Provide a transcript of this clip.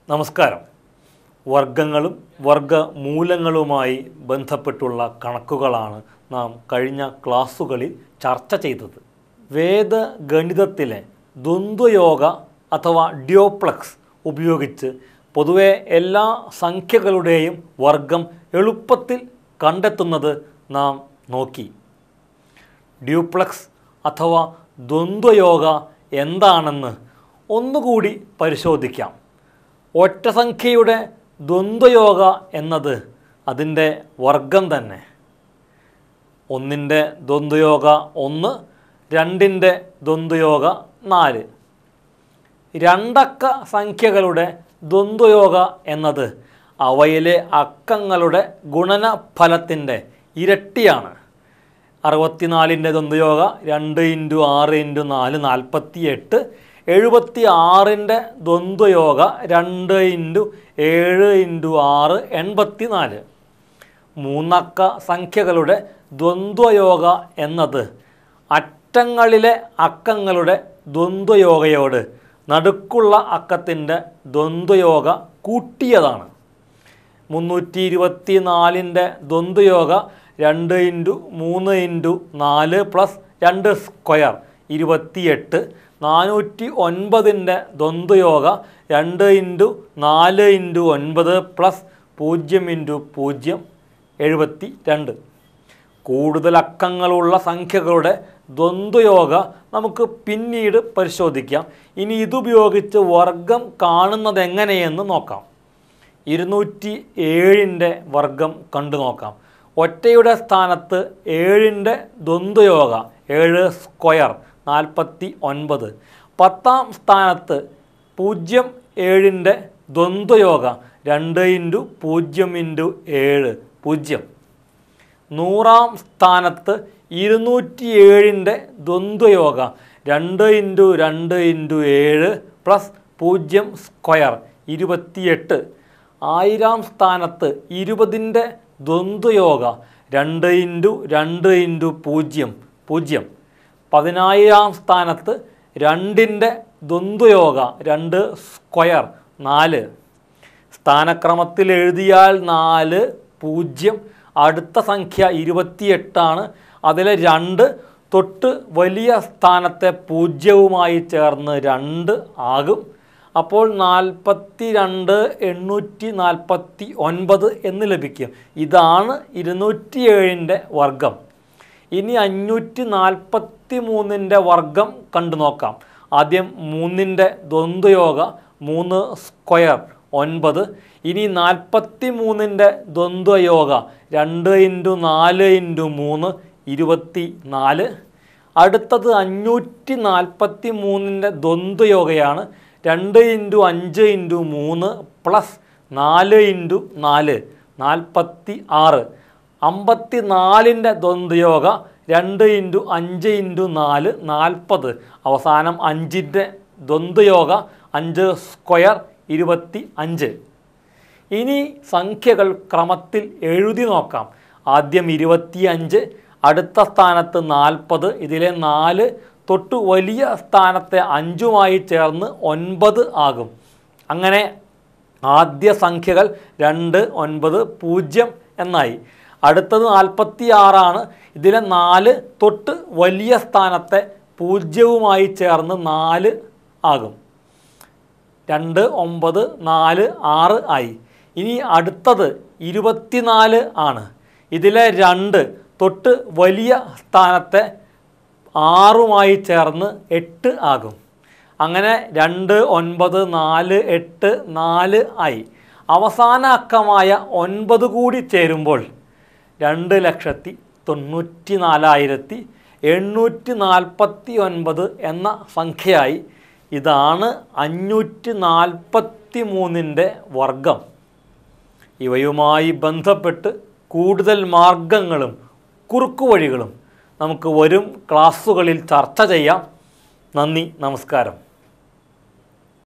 നമസ്കാരം വർഗങ്ങളും വർഗമൂലങ്ങളുമായി ബന്ധപ്പെട്ടുള്ള കണക്കുകളാണ് നാം കഴിഞ്ഞ ക്ലാസ്സുകളിൽ ചർച്ച ചെയ്തത് വേദഗണിതത്തിലെ ദ്വന്ദ്വയോഗ അഥവാ ഡ്യോപ്ലക്സ് ഉപയോഗിച്ച് പൊതുവെ എല്ലാ സംഖ്യകളുടെയും വർഗം എളുപ്പത്തിൽ കണ്ടെത്തുന്നത് നാം നോക്കി ഡ്യൂപ്ലക്സ് അഥവാ ദ്വന്ദ്വയോഗ എന്താണെന്ന് ഒന്നുകൂടി പരിശോധിക്കാം ഒറ്റസംഖ്യയുടെ ദ്വന്ദ്വയോഗ എന്നത് അതിൻ്റെ വർഗം തന്നെ ഒന്നിൻ്റെ ദ്വന്ദ്വയോഗ ഒന്ന് രണ്ടിൻ്റെ ദ്വന്ദ്വയോഗ നാല് രണ്ടക്ക സംഖ്യകളുടെ ദ്വന്ദ്വയോഗ എന്നത് അവയിലെ അക്കങ്ങളുടെ ഗുണനഫലത്തിൻ്റെ ഇരട്ടിയാണ് അറുപത്തിനാലിൻ്റെ ദ്വന്ദ്വയോഗ രണ്ട് ഇൻറ്റു ആറ് ഇൻറ്റു നാല് നാൽപ്പത്തി എട്ട് എഴുപത്തി ആറിൻ്റെ ദ്വന്ദ്വയോഗ രണ്ട് ഇൻറ്റു ഏഴ് ഇൻറ്റു ആറ് എൺപത്തി നാല് മൂന്നക്ക സംഖ്യകളുടെ ദ്വന്ദ്വയോഗ എന്നത് അറ്റങ്ങളിലെ അക്കങ്ങളുടെ ദ്വന്ദ്വയോഗയോട് നടുക്കുള്ള അക്കത്തിൻ്റെ ദ്വന്ദ്വയോഗ കൂട്ടിയതാണ് മുന്നൂറ്റി ഇരുപത്തി നാലിൻ്റെ ദ്വന്ദ്വയോഗ രണ്ട് ഇൻറ്റു മൂന്ന് ഇൻറ്റു നാല് പ്ലസ് രണ്ട് സ്ക്വയർ ഇരുപത്തിയെട്ട് നാനൂറ്റി ഒൻപതിൻ്റെ ദ്വന്ദ്വയോഗ രണ്ട് ഇൻറ്റു നാല് ഇൻറ്റു ഒൻപത് പ്ലസ് പൂജ്യം ഇൻറ്റു പൂജ്യം എഴുപത്തി രണ്ട് കൂടുതൽ അക്കങ്ങളുള്ള സംഖ്യകളുടെ ദ്വന്ദ്വയോഗ നമുക്ക് പിന്നീട് പരിശോധിക്കാം ഇനി ഇതുപയോഗിച്ച് വർഗം കാണുന്നത് എങ്ങനെയെന്ന് നോക്കാം ഇരുന്നൂറ്റി ഏഴിൻ്റെ വർഗം കണ്ടു നോക്കാം ഒറ്റയുടെ സ്ഥാനത്ത് ഏഴിൻ്റെ ദ്വന്ദ്വയോഗ ഏഴ് സ്ക്വയർ നാൽപ്പത്തി ഒൻപത് പത്താം സ്ഥാനത്ത് പൂജ്യം ഏഴിൻ്റെ ദ്വന്ദ്വയോഗ രണ്ട് ഇൻറ്റു പൂജ്യം ഇൻറ്റു ഏഴ് പൂജ്യം നൂറാം സ്ഥാനത്ത് ഇരുന്നൂറ്റി ഏഴിൻ്റെ ദ്വന്ദ്വയോഗ രണ്ട് ഇൻറ്റു രണ്ട് ഇൻറ്റു ഏഴ് പ്ലസ് പൂജ്യം സ്ക്വയർ ഇരുപത്തിയെട്ട് ആയിരം സ്ഥാനത്ത് ഇരുപതിൻ്റെ ദ്വന്ദ്വയോഗ രണ്ട് ഇൻറ്റു രണ്ട് ഇൻറ്റു പൂജ്യം പൂജ്യം പതിനായിരം സ്ഥാനത്ത് രണ്ടിൻ്റെ ദ്വന്ദ്വയോഗ രണ്ട് സ്ക്വയർ നാല് സ്ഥാനക്രമത്തിൽ എഴുതിയാൽ നാല് പൂജ്യം അടുത്ത സംഖ്യ ഇരുപത്തിയെട്ടാണ് അതിലെ രണ്ട് തൊട്ട് വലിയ സ്ഥാനത്തെ പൂജ്യവുമായി ചേർന്ന് രണ്ട് ആകും അപ്പോൾ നാൽപ്പത്തി രണ്ട് എണ്ണൂറ്റി നാൽപ്പത്തി ഒൻപത് എന്ന് ലഭിക്കും ഇതാണ് ഇരുന്നൂറ്റി ഏഴിൻ്റെ വർഗം ഇനി അഞ്ഞൂറ്റി നാൽപ്പത്തി മൂന്നിൻ്റെ വർഗം കണ്ടു നോക്കാം ആദ്യം മൂന്നിൻ്റെ ദ്വന്ദ്വയോഗ മൂന്ന് സ്ക്വയർ ഒൻപത് ഇനി നാൽപ്പത്തി മൂന്നിൻ്റെ ദ്വന്ദ്വയോഗ രണ്ട് ഇൻറ്റു നാല് ഇൻറ്റു മൂന്ന് ഇരുപത്തി നാല് അടുത്തത് അഞ്ഞൂറ്റി നാൽപ്പത്തി മൂന്നിൻ്റെ ദ്വന്ദ്വയോഗയാണ് രണ്ട് ഇൻറ്റു അഞ്ച് ഇൻറ്റു മൂന്ന് പ്ലസ് നാല് ഇൻറ്റു നാല് നാൽപ്പത്തി ആറ് അമ്പത്തി നാലിൻ്റെ ദ്വന്ദ്വയോഗ രണ്ട് ഇൻറ്റു അഞ്ച് ഇൻറ്റു നാല് നാൽപ്പത് അവസാനം അഞ്ചിൻ്റെ ദ്വന്ദ്വയോഗ അഞ്ച് സ്ക്വയർ ഇരുപത്തി അഞ്ച് ഇനി സംഖ്യകൾ ക്രമത്തിൽ എഴുതി നോക്കാം ആദ്യം ഇരുപത്തി അഞ്ച് അടുത്ത സ്ഥാനത്ത് നാൽപ്പത് ഇതിലെ നാല് തൊട്ട് വലിയ സ്ഥാനത്തെ അഞ്ചുമായി ചേർന്ന് ഒൻപത് ആകും അങ്ങനെ ആദ്യ സംഖ്യകൾ രണ്ട് ഒൻപത് പൂജ്യം എന്നായി അടുത്തത് നാൽപ്പത്തി ആറാണ് ഇതിലെ നാല് തൊട്ട് വലിയ സ്ഥാനത്തെ പൂജ്യവുമായി ചേർന്ന് നാല് ആകും രണ്ട് ഒമ്പത് നാല് ആറ് ആയി ഇനി അടുത്തത് ഇരുപത്തിനാല് ആണ് ഇതിലെ രണ്ട് തൊട്ട് വലിയ സ്ഥാനത്തെ ആറുമായി ചേർന്ന് എട്ട് ആകും അങ്ങനെ രണ്ട് ഒൻപത് നാല് എട്ട് നാല് ആയി അവസാന അക്കമായ ഒൻപത് കൂടി ചേരുമ്പോൾ രണ്ട് ലക്ഷത്തി തൊണ്ണൂറ്റി നാലായിരത്തി എണ്ണൂറ്റി നാൽപ്പത്തി ഒൻപത് എന്ന സംഖ്യയായി ഇതാണ് അഞ്ഞൂറ്റി നാൽപ്പത്തി മൂന്നിൻ്റെ വർഗം ഇവയുമായി ബന്ധപ്പെട്ട് കൂടുതൽ മാർഗങ്ങളും കുറുക്കുവഴികളും നമുക്ക് വരും ക്ലാസ്സുകളിൽ ചർച്ച ചെയ്യാം നന്ദി നമസ്കാരം